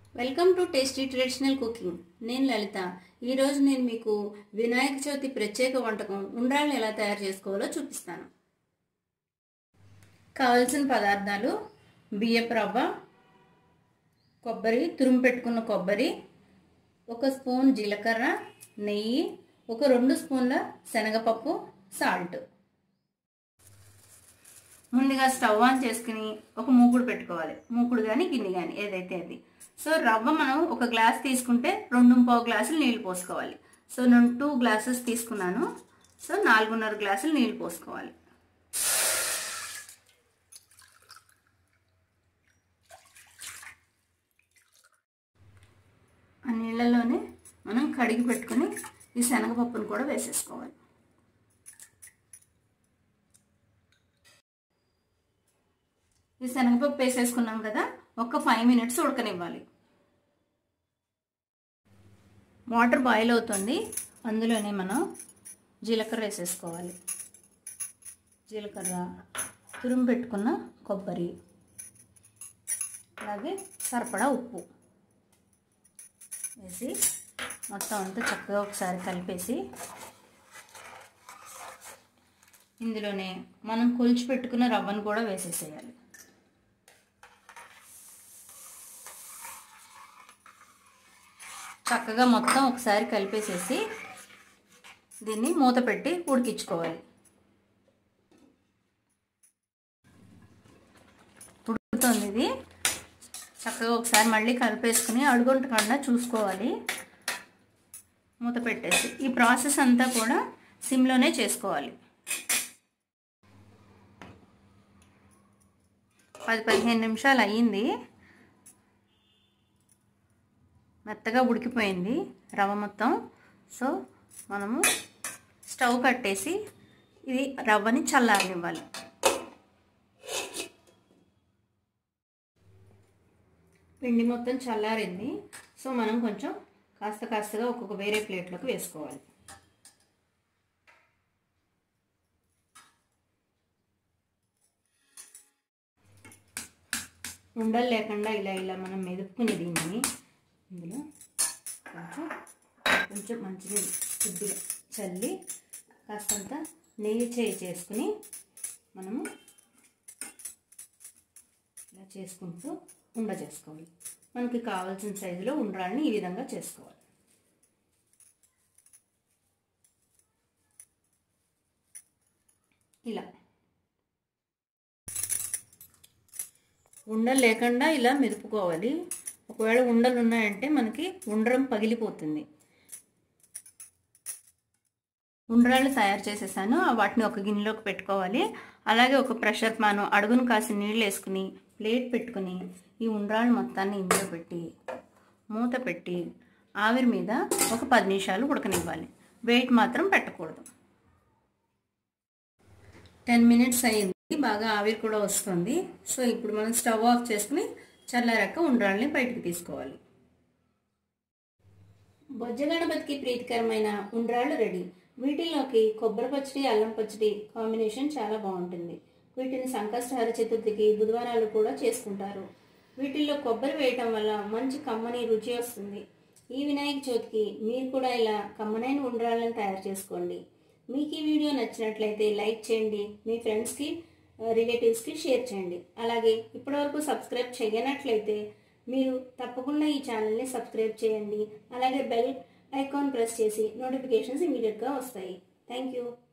welcome to tasty traditional cooking నేను లలిత ఈరోజు నేను మీకు వినాయక చవితి ప్రత్యేక వంటకం ఉండ్రాళ్ళు ఎలా తయారు చేసుకోవాలో చూపిస్తాను కావలసిన పదార్థాలు బియ్యపు రవ్వ కొబ్బరి తురుము పెట్టుకున్న కొబ్బరి ఒక స్పూన్ జీలకర్ర నెయ్యి ఒక రెండు స్పూన్ల శనగపప్పు సాల్ట్ ముందుగా స్టవ్ ఆన్ చేసుకుని ఒక మూకుడు పెట్టుకోవాలి మూకుడు కానీ గిన్నె కానీ ఏదైతే అది సో రవ్వ మనం ఒక గ్లాస్ తీసుకుంటే రెండు పావు గ్లాసులు నీళ్ళు పోసుకోవాలి సో నేను టూ గ్లాసెస్ తీసుకున్నాను సో నాలుగున్నర గ్లాసులు నీళ్ళు పోసుకోవాలి ఆ నీళ్ళలోనే మనం కడిగి పెట్టుకుని ఈ శనగపప్పును కూడా వేసేసుకోవాలి ఈ శనగపప్పు వేసేసుకున్నాం కదా ఒక ఫైవ్ మినిట్స్ ఉడకనివ్వాలి వాటర్ బాయిల్ అవుతుంది అందులోనే మనం జీలకర్ర వేసేసుకోవాలి జీలకర్ర తురుము పెట్టుకున్న కొబ్బరి అలాగే సరిపడా ఉప్పు వేసి మొత్తం అంతా చక్కగా ఒకసారి కలిపేసి ఇందులోనే మనం కొలిచి పెట్టుకున్న రవ్వను కూడా వేసేసేయాలి చక్కగా మొత్తం ఒకసారి కలిపేసేసి దీన్ని మూత పెట్టి ఉడికించుకోవాలి ఉడుకుతుంది ఇది చక్కగా ఒకసారి మళ్ళీ కలిపేసుకుని అడుగుంటకుండా చూసుకోవాలి మూత పెట్టేసి ఈ ప్రాసెస్ అంతా కూడా సిమ్లోనే చేసుకోవాలి పది పదిహేను నిమిషాలు అయ్యింది మెత్తగా ఉడికిపోయింది రవ్వ మొత్తం సో మనము స్టవ్ కట్టేసి ఇది రవ్వని చల్లారనివ్వాలి పిండి మొత్తం చల్లారింది సో మనం కొంచెం కాస్త కాస్తగా ఒక్కొక్క వేరే ప్లేట్లోకి వేసుకోవాలి ఉండలు లేకుండా ఇలా ఇలా మనం మెదుపుకుని దీన్ని ఇందులో కొంచెం కొంచెం మంచినీళ్ళు కొద్దిగా చల్లి కాస్తంత నెయ్యి చేయి చేసుకుని మనము ఇలా చేసుకుంటూ ఉండ చేసుకోవాలి మనకి కావాల్సిన సైజులో ఉండ్రాళ్ళని ఈ విధంగా చేసుకోవాలి ఇలా ఉండలు లేకుండా ఇలా మెదుపుకోవాలి ఒకవేళ ఉండలు ఉన్నాయంటే మనకి ఉండ్రం పగిలిపోతుంది ఉండ్రాళ్ళు తయారు చేసేసాను వాటిని ఒక గిన్నెలోకి పెట్టుకోవాలి అలాగే ఒక ప్రెషర్ పాను అడుగును కాసి నీళ్ళు వేసుకుని ప్లేట్ పెట్టుకుని ఈ ఉండ్రాళ్ళు మొత్తాన్ని ఇందులో పెట్టి మూత పెట్టి ఆవిరి మీద ఒక పది నిమిషాలు ఉడకనివ్వాలి వెయిట్ మాత్రం పెట్టకూడదు టెన్ మినిట్స్ అయింది బాగా ఆవిరి కూడా వస్తుంది సో ఇప్పుడు మనం స్టవ్ ఆఫ్ చేసుకుని చల్లారాక ఉండ్రాళ్ళని బయటకు తీసుకోవాలి బొజ్జ గణపతికి ప్రీతికరమైన ఉండ్రాళ్ళు రెడీ వీటిల్లోకి కొబ్బరి పచ్చడి అల్లం పచ్చడి కాంబినేషన్ చాలా బాగుంటుంది వీటిని సంకష్టహార చతుర్థికి బుధవారాలు కూడా చేసుకుంటారు వీటిల్లో కొబ్బరి వేయటం వల్ల మంచి కమ్మని రుచి వస్తుంది ఈ వినాయక చవితికి మీరు కూడా ఇలా కమ్మనైన ఉండ్రాళ్ళని తయారు చేసుకోండి మీకు ఈ వీడియో నచ్చినట్లయితే లైక్ చేయండి మీ ఫ్రెండ్స్కి రిలేటివ్స్కి షేర్ చేయండి అలాగే ఇప్పటివరకు సబ్స్క్రైబ్ చేయనట్లయితే మీరు తప్పకుండా ఈ ఛానల్ని సబ్స్క్రైబ్ చేయండి అలాగే బెల్ ఐకాన్ ప్రెస్ చేసి నోటిఫికేషన్స్ ఇమీడియట్గా వస్తాయి థ్యాంక్ యూ